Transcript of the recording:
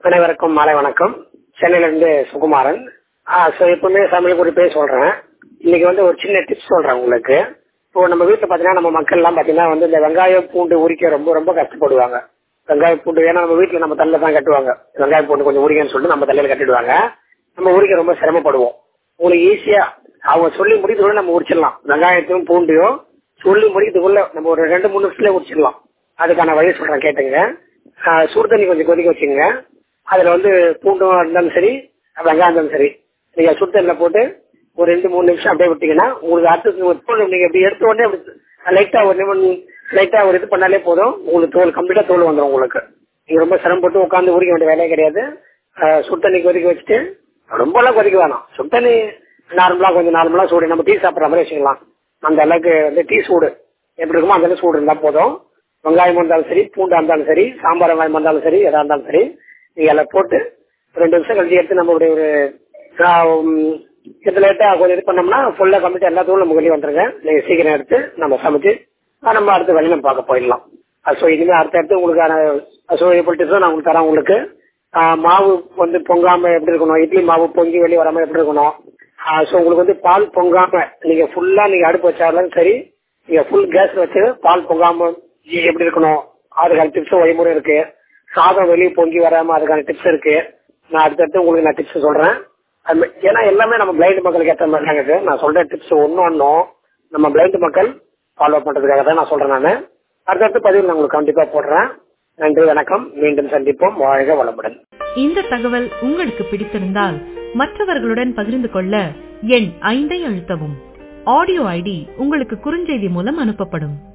அனைவருக்கும் மாலை வணக்கம் சென்னையில இருந்து சுகுமாரன் ஸோ எப்பவுமே சமையல் குறிப்பே சொல்றேன் இன்னைக்கு வந்து ஒரு சின்ன டிப்ஸ் சொல்றேன் உங்களுக்கு இப்போ நம்ம வீட்டில் பார்த்தீங்கன்னா நம்ம மக்கள் எல்லாம் பார்த்தீங்கன்னா வந்து இந்த வெங்காயம் பூண்டு உரிக்க ரொம்ப ரொம்ப கஷ்டப்படுவாங்க வெங்காயம் பூண்டு ஏன்னா நம்ம வீட்டில் நம்ம தலையில தான் கட்டுவாங்க வெங்காயம் பூண்டு கொஞ்சம் உரிக்கன்னு சொல்லிட்டு நம்ம தலையில கட்டிடுவாங்க நம்ம உரிக்க ரொம்ப சிரமப்படுவோம் உங்களுக்கு ஈஸியா அவங்க சொல்லி முடிக்கிறதுக்குள்ள நம்ம உரிச்சிடலாம் வெங்காயத்தையும் பூண்டையும் சொல்லி முடிக்கிறதுக்குள்ள நம்ம ஒரு ரெண்டு மூணு நிமிஷத்துல உரிச்சிடலாம் அதுக்கான வழி சொல்றேன் கேட்டுங்க ஆஹ் சுடு தண்ணி கொஞ்சம் கொதிக்க வச்சுங்க அதுல வந்து பூண்டும் இருந்தாலும் சரி வெங்காயம் இருந்தாலும் சரி நீங்க சுடு தண்ணில போட்டு ஒரு ரெண்டு மூணு நிமிஷம் அப்படியே விட்டீங்கன்னா உங்களுக்கு அடுத்து தோல் நீங்க இப்படி எடுத்த உடனே லைட்டா ஒரு நிமிடம் லைட்டா ஒரு இது பண்ணாலே போதும் உங்களுக்கு தோல் கம்ப்ளீட்டா தோல் வந்துடும் உங்களுக்கு நீங்க ரொம்ப சிரமப்பட்டு உட்காந்து உரிக்க வேண்டிய வேலையே கிடையாது ஆஹ் சுடு தண்ணி கொதிக்க வச்சுட்டு ரொம்ப எல்லாம் கொதிக்க வேணாம் சுடு தண்ணி நார்மலா கொஞ்சம் நார்மலா சூடு நம்ம டீ சாப்பிட்ற மாதிரி வச்சுக்கலாம் அந்த அளவுக்கு வந்து டீ சூடு எப்படி இருக்குமோ அந்த அளவுக்கு சூடு இருந்தா போதும் வெங்காயம் இருந்தாலும் சரி பூண்டா இருந்தாலும் சரி சாம்பார் வெங்காயம் இருந்தாலும் சரி எதா இருந்தாலும் சரி நீங்க அதில் போட்டு ரெண்டு நிமிஷம் கழிச்சு எடுத்து நம்ம இப்படி ஒரு இது லேட்டா கொஞ்சம் இது பண்ணோம்னா ஃபுல்லா கம்ப்ளீட் எல்லா தூளும் நம்ம வெளியே வந்துருங்க நீங்க சீக்கிரம் எடுத்து நம்ம சமைச்சு ஆஹ் நம்ம அடுத்த வேலையை நம்ம பார்க்க போயிடலாம் ஸோ இனிமேல் அடுத்த அடுத்து உங்களுக்கான ஸோ எப்படி டிப்ஸ் நான் உங்களுக்கு தரேன் உங்களுக்கு ஆஹ் மாவு வந்து பொங்காம எப்படி இருக்கணும் இட்லி மாவு பொங்கி வெளியே வராம எப்படி இருக்கணும் ஸோ உங்களுக்கு வந்து பால் பொங்காம நீங்க ஃபுல்லா நீங்க அடுப்பு வச்சாலும் சரி நீங்க ஃபுல் கேஸ் வச்சு பால் பொங்காம எப்படி இருக்கணும் அதுக்கான டிப்ஸ் வழிமுறை இருக்கு சாதம் வெளியே பொங்கி வராம அதுக்கான டிப்ஸ் இருக்கு நான் அடுத்தடுத்து உங்களுக்கு நான் டிப்ஸ் சொல்றேன் அது மா- ஏன்னா எல்லாமே நம்ம பிளைண்ட் மக்களுக்கு ஏற்ற மாதிரி தாங்க இது. நான் சொல்ற டிப்ஸ் ஒன்னு ஒன்னும் நம்ம பிளைண்ட் மக்கள் ஃபாலோ பண்றதுக்காக தான் நான் சொல்றேன் நான் அடுத்தடுத்து பதிவு நான் உங்களுக்கு கண்டிப்பா போடுறேன் நன்றி வணக்கம் மீண்டும் சந்திப்போம் வாழ்க வளமுடன் இந்த தகவல் உங்களுக்கு பிடித்திருந்தால் மற்றவர்களுடன் பகிர்ந்து கொள்ள எண் ஐந்தை அழுத்தவும் ஆடியோ ஐடி உங்களுக்கு குறுஞ்செய்தி மூலம் அனுப்பப்படும்